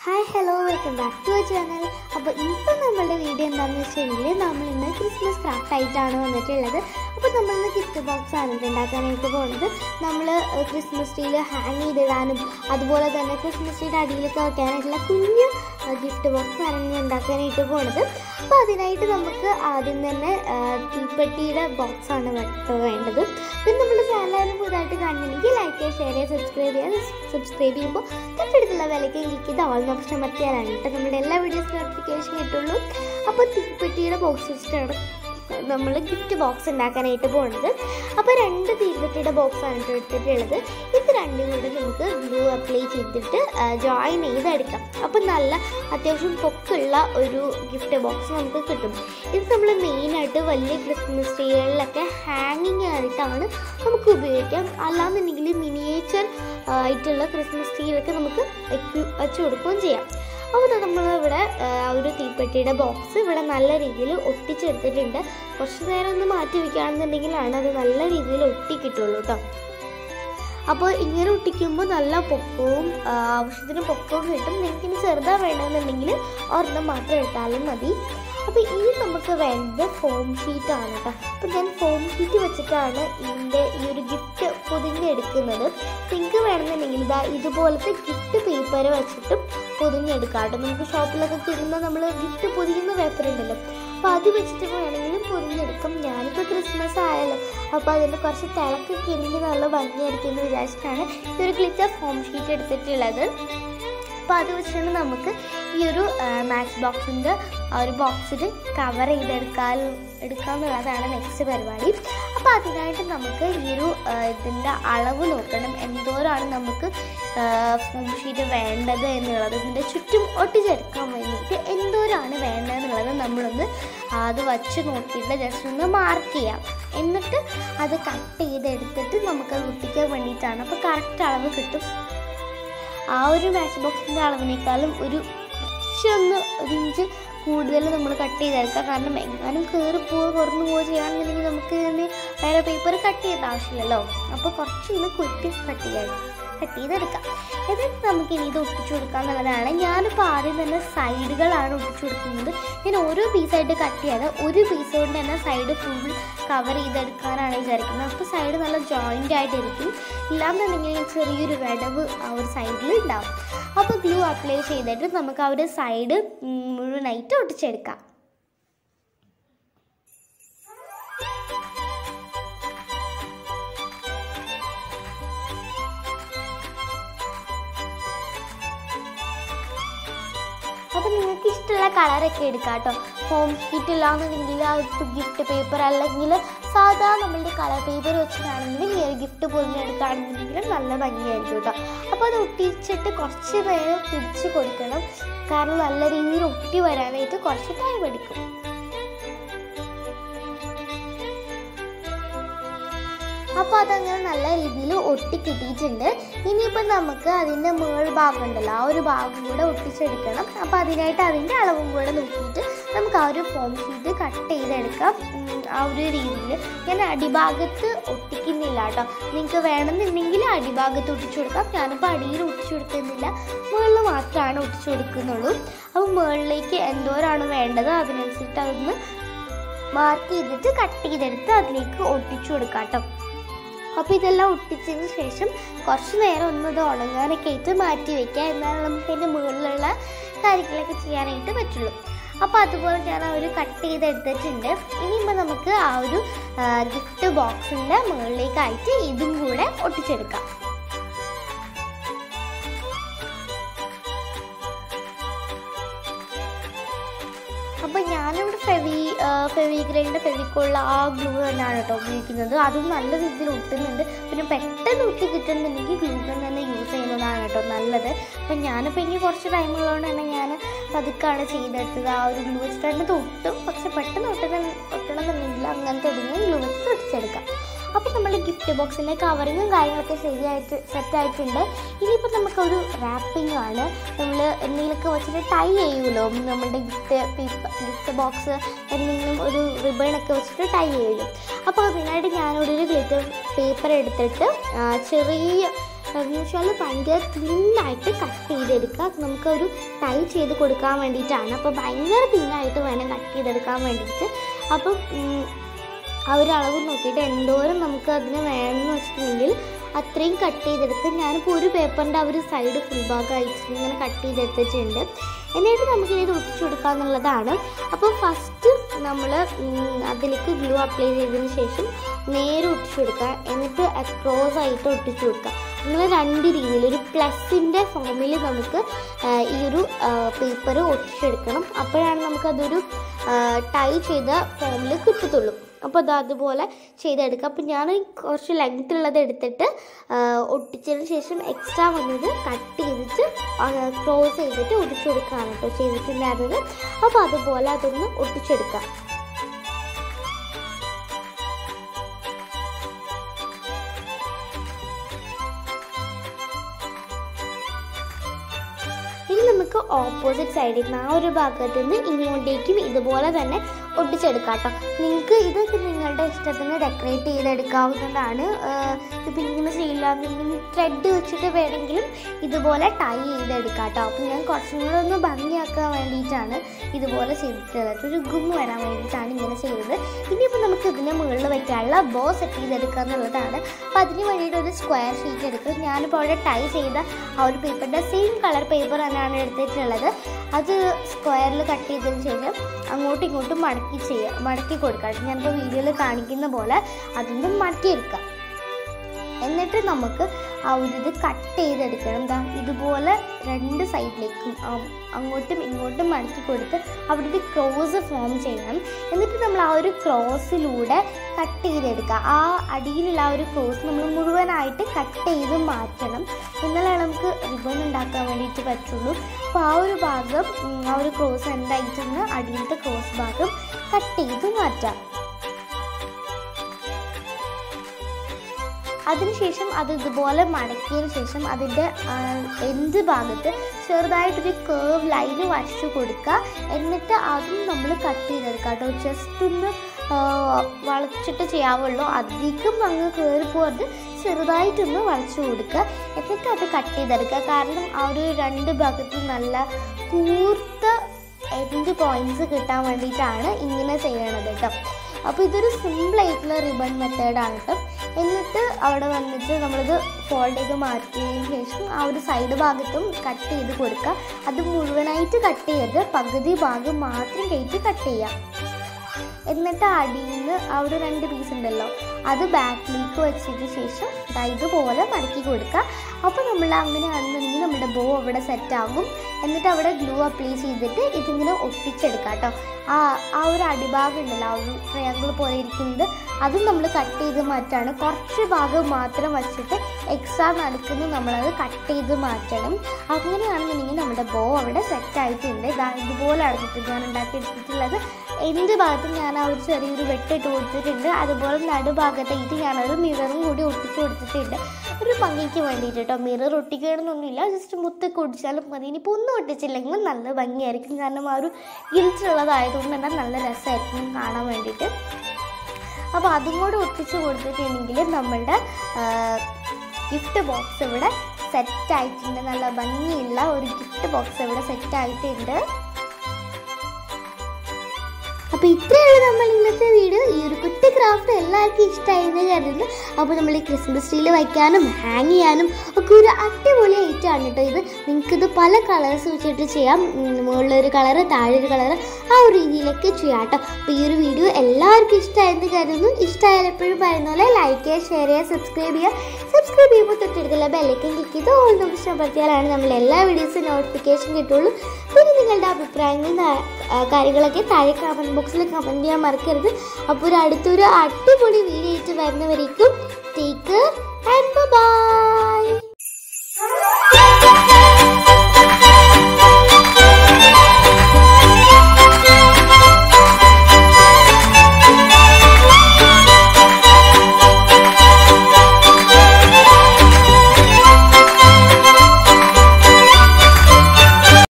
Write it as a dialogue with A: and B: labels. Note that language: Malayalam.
A: hi hello welcome back to our channel അപ്പോൾ ഇപ്പം നമ്മളുടെ വീഡിയോ എന്താണെന്ന് വെച്ചിട്ടുണ്ടെങ്കിൽ നമ്മൾ ഇന്ന് ക്രിസ്മസ് ക്രാഫ്റ്റ് ആയിട്ടാണ് വന്നിട്ടുള്ളത് അപ്പോൾ നമ്മൾ ഇന്ന് ഗിഫ്റ്റ് ബോക്സ് ആണ് ഇത് ഉണ്ടാക്കാനായിട്ട് പോകുന്നത് നമ്മൾ ക്രിസ്മസ് ട്രീയിൽ ഹാങ് ചെയ്തിടാനും അതുപോലെ തന്നെ ക്രിസ്മസ് ട്രീയുടെ അടിയിലൊക്കെ വെക്കാനായിട്ടുള്ള കുഞ്ഞു ഗിഫ്റ്റ് ബോക്സ് ആണ് ഇന്ന് ഉണ്ടാക്കാനായിട്ട് പോകുന്നത് അപ്പോൾ അതിനായിട്ട് നമുക്ക് ആദ്യം തന്നെ ആ, തീപ്പെട്ടിയുടെ ബോക്സ് ആണ് വെ- വേണ്ടത് പിന്നെ നമ്മുടെ ചാനലായാലും പുതുതായിട്ട് കാണണമെങ്കിൽ ലൈക്ക് ചെയ്യുക ഷെയർ ചെയ്യുക സബ്സ്ക്രൈബ് ചെയ്യുക സബ്സ്ക്രൈബ് ചെയ്യുമ്പോൾ തൊട്ടടുത്തുള്ള വിലയ്ക്ക് ക്ലിക്ക് ചെയ്ത് ഓൾ ഓപ്ഷൻ അമർത്തിയാലാണ് കേട്ടോ നമ്മുടെ എല്ലാ വീഡിയോസ് നോട്ടിഫിക്കേഷൻ കിട്ടുള്ളൂ അപ്പോൾ തീപ്പെട്ടിയുടെ ബോക്സ് വെച്ചിട്ടാണ് നമ്മൾ ഗിഫ്റ്റ് ബോക്സ് ഉണ്ടാക്കാനായിട്ട് പോകുന്നത് അപ്പോൾ രണ്ട് തീപ്പെട്ടിയുടെ ബോക്സ് ആണ് കേട്ടോ എടുത്തിട്ടുള്ളത് ഇത് രണ്ടും കൂടെ നമുക്ക് ഗ്ലൂ അപ്ലൈ ചെയ്തിട്ട് ജോയിൻ ചെയ്തെടുക്കാം അപ്പോൾ നല്ല അത്യാവശ്യം പൊക്കുള്ള ഒരു ഗിഫ്റ്റ് ബോക്സ് നമുക്ക് കിട്ടും ഇത് നമ്മൾ മെയിനായിട്ട് വലിയ ക്രിസ്മസ് ട്രീകളിലൊക്കെ ഹാങ്ങിങ് ആയിട്ടാണ് നമുക്ക് ഉപയോഗിക്കാം അല്ലാന്നുണ്ടെങ്കിൽ മിനിയേച്ചർ ആയിട്ടുള്ള ക്രിസ്മസ് ട്രീയിലൊക്കെ നമുക്ക് വെക്കു- വെച്ച് കൊടുക്കുകയും ചെയ്യാം അപ്പോൾ ദാ നമ്മളിവിടെ ആ, ഒരു തീപ്പെട്ടിയുടെ ബോക്സ് ഇവിടെ നല്ല രീതിയിൽ ഒട്ടിച്ചെടുത്തിട്ടുണ്ട് കുറച്ച് നേരം ഒന്ന് മാറ്റി വെക്കുകയാണെന്നുണ്ടെങ്കിലാണ് അത് നല്ല രീതിയിൽ ഒട്ടി കിട്ടുള്ളൂ കേട്ടോ അപ്പോൾ ഇങ്ങനെ ഒട്ടിക്കുമ്പോൾ നല്ല പൊക്കവും ആ, ആവശ്യത്തിന് പൊക്കവും കിട്ടും നിങ്ങൾക്ക് ഇനി ചെറുതാ വേണമെന്നുണ്ടെങ്കിൽ ഒരെണ്ണം മാത്രം എടുത്താലും മതി അപ്പോൾ ഈ നമുക്ക് വേണ്ടത് ഫോം ഷീറ്റ് ആണ് കേട്ടോ അപ്പോൾ ഞാൻ ഫോം ഷീറ്റ് വെച്ചിട്ടാണ് ഇതിൻ്റെ ഈ ഒരു ഗിഫ്റ്റ് പൊതിഞ്ഞെടുക്കുന്നത് നിങ്ങൾക്ക് വേണമെന്നുണ്ടെങ്കിൽ ഇതാ ഇതുപോലത്തെ ഗിഫ്റ്റ് പേപ്പർ വെച്ചിട്ടും പൊതിഞ്ഞെടുക്കാം കേട്ടോ നമുക്ക് ഷോപ്പിലൊക്കെ കിട്ടുന്ന നമ്മൾ ഗിഫ്റ്റ് പൊതിയുന്ന പേപ്പർ ഉണ്ടല്ലോ അപ്പോൾ അത് വെച്ചിട്ട് വേണമെങ്കിലും പൊതിഞ്ഞെടുക്കാം ഞാനിപ്പോൾ ക്രിസ്മസ് ആയല്ലോ അപ്പോൾ അതിൻ്റെ കുറച്ച് തിളക്കൊക്കെ ഉണ്ടെങ്കിൽ നല്ല ഭംഗിയായിരിക്കും എന്ന് വിചാരിച്ചിട്ടാണ് ഈ ഒരു ഗ്ലിറ്റർ ഫോം ഷീറ്റ് എടുത്തിട്ടുള്ളത് അപ്പോൾ അത് വെച്ചിട്ട് നമുക്ക് ഈ ഒരു മാച്ച് ബോക്സിൻ്റെ ആ ഒരു ബോക്സിൽ കവർ ചെയ്തെടുക്കാൻ എടുക്കാമെന്നുള്ളതാണ് നെക്സ്റ്റ് പരിപാടി അപ്പോൾ അതിനായിട്ട് നമുക്ക് ഈ ഒരു ആ, ഇതിൻ്റെ അളവ് നോക്കണം എന്തോരാണ് നമുക്ക് ഫോം ഷീറ്റ് വേണ്ടത് എന്നുള്ളത് ഇതിൻ്റെ ചുറ്റും ഒട്ടിച്ചെടുക്കാൻ വേണ്ടിയിട്ട് എന്തോരാണ് വേണ്ടതെന്നുള്ളത് നമ്മളൊന്ന് അത് വച്ച് നോക്കിയിട്ട് ജസ്റ്റ് ഒന്ന് മാർക്ക് ചെയ്യാം എന്നിട്ട് അത് കട്ട് ചെയ്തെടുത്തിട്ട് നമുക്കത് ഒട്ടിക്കാൻ വേണ്ടിയിട്ടാണ് അപ്പോൾ കറക്റ്റ് അളവ് കിട്ടും ആ ഒരു മാച്ച് ബോക്സിൻ്റെ അളവിനേക്കാളും ഒരു കുറച്ചൊന്ന് ഒരു ഇഞ്ച് കൂടുതൽ നമ്മൾ കട്ട് ചെയ്തെടുക്കാം കാരണം എങ്ങാനും കയറി പോവുക കുറഞ്ഞു പോവുക ചെയ്യുകയാണെന്നുണ്ടെങ്കിൽ നമുക്ക് ഇതിന് വേറെ പേപ്പർ കട്ട് ചെയ്യേണ്ട ആവശ്യമില്ലല്ലോ അപ്പോൾ കുറച്ചൊന്ന് കുറ്റി കട്ട് ചെയ്യാം കട്ട് ചെയ്തെടുക്കാം എന്നിട്ട് നമുക്ക് ഇനി ഇത് ഒട്ടിച്ചു കൊടുക്കുക എന്നുള്ളതാണ് ഞാനിപ്പോൾ ആദ്യം തന്നെ സൈഡുകളാണ് ഒട്ടിച്ചു കൊടുക്കുന്നത് ഞാൻ ഓരോ പീസായിട്ട് കട്ട് ചെയ്യാതെ ഒരു പീസ് കൊണ്ട് തന്നെ സൈഡ് ഫുൾ കവർ ചെയ്തെടുക്കാനാണ് വിചാരിക്കുന്നത് അപ്പോൾ സൈഡ് നല്ല ജോയിൻ്റ് ആയിട്ടിരിക്കും ഇല്ലാന്നുണ്ടെങ്കിൽ ചെറിയൊരു വിടവ് ആ ഒരു സൈഡിൽ ഉണ്ടാവും അപ്പോൾ ഗ്ലൂ അപ്ലൈ ചെയ്തിട്ട് നമുക്ക് ആ ഒരു സൈഡ് മുഴുവനായിട്ട് ഒട്ടിച്ചെടുക്കാം അപ്പോൾ നിങ്ങൾക്ക് ഇഷ്ടമുള്ള കളറൊക്കെ എടുക്കാം കേട്ടോ ഫോം ഷീറ്റ് ഇല്ലാന്നുണ്ടെങ്കിൽ ആ ഗിഫ്റ്റ് പേപ്പർ അല്ലെങ്കിൽ സാധാ നമ്മളുടെ കളർ പേപ്പർ വെച്ചിട്ടാണെങ്കിൽ ഈ ഒരു ഗിഫ്റ്റ് പൊതിഞ്ഞെടുക്കുകയാണെന്നുണ്ടെങ്കിൽ നല്ല ഭംഗിയായിരിക്കും കേട്ടോ അപ്പോൾ അത് ഒട്ടിച്ചിട്ട് കുറച്ച് നേരം പിടിച്ച് കൊടുക്കണം കാരണം നല്ല രീതിയിൽ ഒട്ടി വരാനായിട്ട് കുറച്ച് ടൈം എടുക്കും അപ്പോൾ അതങ്ങനെ നല്ല രീതിയിൽ ഒട്ടി കിട്ടിയിട്ടുണ്ട് ഇനിയിപ്പോൾ നമുക്ക് അതിൻ്റെ മേൾ ഭാഗം ഉണ്ടല്ലോ ആ ഒരു ഭാഗം കൂടെ ഒട്ടിച്ചെടുക്കണം അപ്പോൾ അതിനായിട്ട് അതിൻ്റെ അളവും കൂടെ നോക്കിയിട്ട് നമുക്ക് ആ ഒരു ഫോം ഷീറ്റ് കട്ട് ചെയ്തെടുക്കാം ഉം, ആ ഒരു രീതിയിൽ ഞാൻ അടിഭാഗത്ത് ഒട്ടിക്കുന്നില്ല കേട്ടോ നിങ്ങൾക്ക് വേണമെന്നുണ്ടെങ്കിൽ അടിഭാഗത്ത് ഒട്ടിച്ചു കൊടുക്കാം ഞാനിപ്പോൾ അടിയിൽ ഒട്ടിച്ചു കൊടുക്കുന്നില്ല മുകളിൽ മാത്രമാണ് ഒട്ടിച്ചു കൊടുക്കുന്നുള്ളൂ അപ്പോൾ മുകളിലേക്ക് എന്തോരാണ് വേണ്ടത് അതിനനുസരിച്ച് അതൊന്ന് മാർക്ക് ചെയ്തിട്ട് കട്ട് ചെയ്തെടുത്ത് അതിലേക്ക് ഒട്ടിച്ചു കൊടുക്കാം കേട്ടോ അപ്പോൾ ഇതെല്ലാം ഒട്ടിച്ചതിന് ശേഷം കുറച്ച് നേരം ഒന്ന് ഇത് ഉണങ്ങാനൊക്കെ ആയിട്ട് മാറ്റി വെക്കുക എന്നാണ് നമുക്ക് അതിൻ്റെ മുകളിലുള്ള കാര്യങ്ങളൊക്കെ ചെയ്യാനായിട്ട് പറ്റുള്ളൂ അപ്പോൾ അതുപോലെ ഞാൻ ആ ഒരു കട്ട് ചെയ്തെടുത്തിട്ടുണ്ട് ഇനിയിപ്പോൾ നമുക്ക് ആ ഒരു ഗിഫ്റ്റ് ബോക്സിൻ്റെ മുകളിലേക്കായിട്ട് ഇതും കൂടെ ഒട്ടിച്ചെടുക്കാം അപ്പോൾ ഞാനിവിടെ ഫെവി ഫെവിഗ്രൈൻ്റെ ഫെവിക്കുള്ള ആ ഗ്ലൂ തന്നെയാണ് കേട്ടോ ഉപയോഗിക്കുന്നത് അതും നല്ല രീതിയിൽ ഒട്ടുന്നുണ്ട് പിന്നെ പെട്ടെന്ന് ഒട്ടി കിട്ടുന്നുണ്ടെങ്കിൽ ഗ്ലൂ ഗൺ തന്നെ യൂസ് ചെയ്യുന്നതാണ് കേട്ടോ നല്ലത് അപ്പം ഞാനിപ്പോൾ എനിക്ക് കുറച്ച് ടൈം ഉള്ളതുകൊണ്ട് തന്നെ ഞാൻ പതുക്കാണ് ചെയ്തെടുത്തത് ആ ഒരു ഗ്ലൂ വെച്ചിട്ട് തന്നെ ഇത് ഒട്ടും പക്ഷെ പെട്ടെന്ന് ഒട്ടണ ഒട്ടണമെന്നുണ്ടെങ്കിൽ അങ്ങനത്തെ ഒതുങ്ങി ഗ്ലൂ വെച്ച് ഒട്ടിച്ചെടുക്കാം അപ്പോൾ നമ്മുടെ ഗിഫ്റ്റ് ബോക്സിൻ്റെ കവറിങ്ങും കാര്യങ്ങളൊക്കെ ശരിയായിട്ട് സെറ്റായിട്ടുണ്ട് ഇനിയിപ്പോൾ നമുക്കൊരു റാപ്പിംഗ് ആണ് നമ്മൾ എന്തെങ്കിലുമൊക്കെ വെച്ചിട്ട് ടൈ ചെയ്യുമല്ലോ നമ്മുടെ ഗിഫ്റ്റ് പേപ്പർ ഗിഫ്റ്റ് ബോക്സ് എന്തെങ്കിലും ഒരു റിബണൊക്കെ വെച്ചിട്ട് ടൈ ചെയ്യുമല്ലോ അപ്പോൾ അതിനായിട്ട് ഞാനിവിടെ ഒരു ഗ്ലിറ്റർ പേപ്പർ എടുത്തിട്ട് ആ, ചെറിയ എന്ന് വെച്ചാൽ ഭയങ്കര തിന്നായിട്ട് കട്ട് ചെയ്തെടുക്കുക അത് നമുക്കൊരു ടൈ ചെയ്ത് കൊടുക്കാൻ വേണ്ടിയിട്ടാണ് അപ്പോൾ ഭയങ്കര തിന്നായിട്ട് വേണം കട്ട് ചെയ്തെടുക്കാൻ വേണ്ടിയിട്ട് അപ്പം ഉം, ആ ഒരു അളവ് നോക്കിയിട്ട് എന്തോരം നമുക്ക് അതിന് വേണമെന്ന് വെച്ചിട്ടുണ്ടെങ്കിൽ അത്രയും കട്ട് ചെയ്തെടുക്കും ഞാനിപ്പോൾ ഒരു പേപ്പറിൻ്റെ ആ ഒരു സൈഡ് ഫുൾ ഭാഗമായിട്ട് ഇങ്ങനെ കട്ട് ചെയ്തെടുത്തിട്ടുണ്ട് എന്നിട്ട് നമുക്കിത് ഒട്ടിച്ചു കൊടുക്കുക എന്നുള്ളതാണ് അപ്പോൾ ഫസ്റ്റ് നമ്മൾ അതിലേക്ക് ഗ്ലൂ അപ്ലൈ ചെയ്തതിന് ശേഷം നേരെ ഒട്ടിച്ചു കൊടുക്കുക എന്നിട്ട് അക്രോസ് ആയിട്ട് ഒട്ടിച്ചു കൊടുക്കുക അങ്ങനെ രണ്ട് രീതിയിൽ ഒരു പ്ലസിൻ്റെ ഫോമിൽ നമുക്ക് ആ, ഈ ഒരു പേപ്പർ ഒട്ടിച്ചെടുക്കണം അപ്പോഴാണ് നമുക്കതൊരു ടൈ ചെയ്ത ഫോമിൽ കിട്ടത്തുള്ളൂ അപ്പോൾ അത് അതുപോലെ ചെയ്തെടുക്കുക അപ്പോൾ ഞാൻ കുറച്ച് ലെങ്ത്തിലുള്ളത് എടുത്തിട്ട് ആ, ഒട്ടിച്ചതിന് ശേഷം എക്സ്ട്രാ വന്നത് കട്ട് ചെയ്തിട്ട് ക്ലോസ് ചെയ്തിട്ട് ഒട്ടിച്ചു കൊടുക്കുകയാണ് കേട്ടോ ചെയ്തിട്ടുണ്ടായിരുന്നത് അപ്പോൾ അതുപോലെ അതൊന്ന് ഒട്ടിച്ചെടുക്കാം ഇനി നമുക്ക് ഓപ്പോസിറ്റ് സൈഡിൽ നിന്ന് ആ ഒരു ഭാഗത്ത് നിന്ന് ഇങ്ങോട്ടേക്കും ഇതുപോലെ തന്നെ ഒട്ടിച്ചെടുക്കാം കേട്ടോ നിങ്ങൾക്ക് ഇതൊക്കെ നിങ്ങളുടെ ഇഷ്ടത്തിന് ഡെക്കറേറ്റ് ചെയ്തെടുക്കാവുന്നതാണ് ഇപ്പം ഇങ്ങനെ ചെയ്യില്ല എന്നുണ്ടെങ്കിൽ ത്രെഡ് വെച്ചിട്ട് വേണമെങ്കിലും ഇതുപോലെ ടൈ ചെയ്തെടുക്കാം കേട്ടോ അപ്പം ഞാൻ കുറച്ചും കൂടെ ഒന്ന് ഭംഗിയാക്കാൻ വേണ്ടിയിട്ടാണ് ഇതുപോലെ ചെയ്തിട്ടുള്ളത് ഒരു ഗും വരാൻ വേണ്ടിയിട്ടാണ് ഇങ്ങനെ ചെയ്തത് ഇനിയിപ്പോൾ നമുക്ക് ഇതിന് മുകളിൽ വെക്കാനുള്ള ബോ സെറ്റ് ചെയ്തെടുക്കുക എന്നുള്ളതാണ് അപ്പം അതിന് വേണ്ടിയിട്ട് ഒരു സ്ക്വയർ ഷീറ്റ് എടുക്കും ഞാനിപ്പോൾ അവിടെ ടൈ ചെയ്ത ആ ഒരു പേപ്പറിൻ്റെ സെയിം കളർ പേപ്പർ തന്നെയാണ് എടുത്തിട്ടുള്ളത് അത് സ്ക്വയറിൽ കട്ട് ചെയ്തതിന് ശേഷം അങ്ങോട്ടും ഇങ്ങോട്ടും മടക്കി ചെയ്യുക മടക്കി കൊടുക്കാം ഞാനിപ്പോൾ വീഡിയോയിൽ കാണിക്കുന്ന പോലെ അതൊന്നും മടക്കിയെടുക്കാം എന്നിട്ട് നമുക്ക് ആ ഒരു ഇത് കട്ട് ചെയ്തെടുക്കണം എന്താ ഇതുപോലെ രണ്ട് സൈഡിലേക്കും ആ, അങ്ങോട്ടും ഇങ്ങോട്ടും മടക്കി കൊടുത്ത് അവിടെ ഒരു ക്രോസ് ഫോം ചെയ്യണം എന്നിട്ട് നമ്മൾ ആ ഒരു ക്രോസിലൂടെ കട്ട് ചെയ്തെടുക്കുക ആ അടിയിലുള്ള ആ ഒരു ക്രോസ് നമ്മൾ മുഴുവനായിട്ട് കട്ട് ചെയ്ത് മാറ്റണം എന്നാലേ നമുക്ക് റിബൺ ഉണ്ടാക്കാൻ വേണ്ടിയിട്ട് പറ്റുള്ളൂ അപ്പോൾ ആ ഒരു ഭാഗം ഉം, ആ ഒരു ക്രോസ് എന്തായിട്ടെന്ന് അടിയിലത്തെ ക്രോസ് ഭാഗം കട്ട് ചെയ്ത് മാറ്റാം അതിനുശേഷം അത് ഇതുപോലെ മടക്കിയതിന് ശേഷം അതിൻ്റെ എന്ത് ഭാഗത്ത് ചെറുതായിട്ടൊരു കേർവ് ലൈന് വരച്ചു കൊടുക്കുക എന്നിട്ട് അതും നമ്മൾ കട്ട് ചെയ്തെടുക്കുക കേട്ടോ ജസ്റ്റ് ഒന്ന് ആ, വളച്ചിട്ട് ചെയ്യാവുള്ളൂ അധികം അങ്ങ് കയറി പോകാതെ ചെറുതായിട്ടൊന്ന് വളച്ചു കൊടുക്കുക എന്നിട്ട് അത് കട്ട് ചെയ്തെടുക്കുക കാരണം ആ ഒരു രണ്ട് ഭാഗത്തും നല്ല കൂർത്ത എൻഡ് പോയിന്റ്സ് കിട്ടാൻ വേണ്ടിയിട്ടാണ് ഇങ്ങനെ ചെയ്യണത് കേട്ടോ അപ്പോൾ ഇതൊരു സിമ്പിൾ ആയിട്ടുള്ള റിബൺ മെത്തേഡാണ് കേട്ടോ എന്നിട്ട് അവിടെ വന്നിട്ട് നമ്മളിത് ഫോൾഡ് ചെയ്ത് മാറ്റിയതിന് ശേഷം ആ ഒരു സൈഡ് ഭാഗത്തും കട്ട് ചെയ്ത് കൊടുക്കുക അത് മുഴുവനായിട്ട് കട്ട് ചെയ്യരുത് പകുതി ഭാഗം മാത്രം കയറ്റി കട്ട് ചെയ്യാം എന്നിട്ട് അടിയിൽ നിന്ന് ആ ഒരു രണ്ട് പീസ് ഉണ്ടല്ലോ അത് ബാക്കിലേക്ക് വെച്ചതിന് ശേഷം ദാ ഇതുപോലെ മടക്കി കൊടുക്കുക അപ്പോൾ നമ്മൾ അങ്ങനെയാണെന്നുണ്ടെങ്കിൽ നമ്മുടെ ബോ അവിടെ സെറ്റ് ആകും എന്നിട്ട് അവിടെ ഗ്ലൂ അപ്ലൈ ചെയ്തിട്ട് ഇതിങ്ങനെ ഒട്ടിച്ചെടുക്കാം കേട്ടോ ആ ആ ഒരു അടിഭാഗം ഉണ്ടല്ലോ ആ ഒരു ട്രയാങ്കിൾ പോലെ ഇരിക്കുന്നത് അതും നമ്മൾ കട്ട് ചെയ്ത് മാറ്റാണ് കുറച്ച് ഭാഗം മാത്രം വച്ചിട്ട് എക്സ്ട്രാ നടക്കുന്നത് നമ്മളത് കട്ട് ചെയ്ത് മാറ്റണം അങ്ങനെയാണെന്നുണ്ടെങ്കിൽ നമ്മുടെ ബോ അവിടെ സെറ്റ് ആയിട്ടുണ്ട് ഇതാ ഇതുപോലെ അടുത്തിട്ട് ഞാൻ ഉണ്ടാക്കി എടുത്തിട്ടുള്ളത് എന്ത് ഭാഗത്തും ഞാൻ ആ ഒരു ചെറിയൊരു വെട്ടിട്ട് കൊടുത്തിട്ടുണ്ട് അതുപോലെ നടുഭാഗത്തായിട്ട് ഞാനൊരു മിററും കൂടി ഒട്ടിച്ച് കൊടുത്തിട്ടുണ്ട് ഒരു ഭംഗിക്ക് വേണ്ടിയിട്ട് കേട്ടോ മിറർ ഒട്ടിക്കണമെന്നൊന്നുമില്ല ജസ്റ്റ് മുത്തൊക്കെ ഒട്ടിച്ചാലും മതി ഇനിയിപ്പോൾ ഒന്നും ഒട്ടിച്ചില്ലെങ്കിലും നല്ല ഭംഗിയായിരിക്കും കാരണം ആ ഒരു ഗിൽറ്റുള്ളതായതുകൊണ്ട് തന്നെ നല്ല രസമായിരിക്കും കാണാൻ വേണ്ടിയിട്ട് അപ്പോൾ അതും കൂടെ ഒട്ടിച്ച് കൊടുത്തിട്ടുണ്ടെങ്കിൽ നമ്മളുടെ ഗിഫ്റ്റ് ബോക്സ് ഇവിടെ സെറ്റ് ആയിട്ടുണ്ട് നല്ല ഭംഗിയുള്ള ഒരു ഗിഫ്റ്റ് ബോക്സ് ഇവിടെ സെറ്റ് ആയിട്ടുണ്ട് അപ്പോൾ ഇത്രയാണ് നമ്മൾ ഇന്നത്തെ വീഡിയോ ഈ ഒരു കുട്ടി ക്രാഫ്റ്റ് എല്ലാവർക്കും ഇഷ്ടമായെന്ന് കരുതുന്നു അപ്പോൾ നമ്മൾ ഈ ക്രിസ്മസ് ട്രീയിൽ വയ്ക്കാനും ഹാങ് ചെയ്യാനും ഒക്കെ ഒരു അടിപൊളി ഐറ്റമാണ് കേട്ടോ ഇത് നിങ്ങൾക്കിത് പല കളേഴ്സ് വെച്ചിട്ട് ചെയ്യാം ഉം, മുകളിലൊരു കളറ് താഴെ ഒരു കളറ് ആ ഒരു രീതിയിലൊക്കെ ചെയ്യാം കേട്ടോ അപ്പോൾ ഈ ഒരു വീഡിയോ എല്ലാവർക്കും ഇഷ്ടമായെന്ന് കരുതുന്നു ഇഷ്ടമായാൽ എപ്പോഴും പറയുന്ന പോലെ ലൈക്ക് ചെയ്യുക ഷെയർ ചെയ്യുക സബ്സ്ക്രൈബ് ചെയ്യുക സബ്സ്ക്രൈബ് ചെയ്യുമ്പോൾ തൊട്ടടുത്തുള്ള ബെല്ലൈക്കൻ ക്ലിക്ക് ചെയ്ത് ഓൾ നോട്ടിഫിക്കേഷൻ അമർത്തിയാലാണ് നമ്മൾ എല്ലാ വീഡിയോസും നോട്ടിഫിക്കേഷൻ കിട്ടുള്ളൂ പിന്നെ നിങ്ങളുടെ അഭിപ്രായങ്ങൾ നാ- ആ, കാര്യങ്ങളൊക്കെ താഴെ കമൻറ്റ് ബോക്സിൽ കമൻറ്റ് ചെയ്യാൻ മറക്കരുത് അപ്പോൾ ഒരു അടുത്തൊരു അടിപൊളി വീഡിയോ ആയിട്ട് വരുന്നവരേക്കും ടേക്ക് ആൻഡ് ബൈ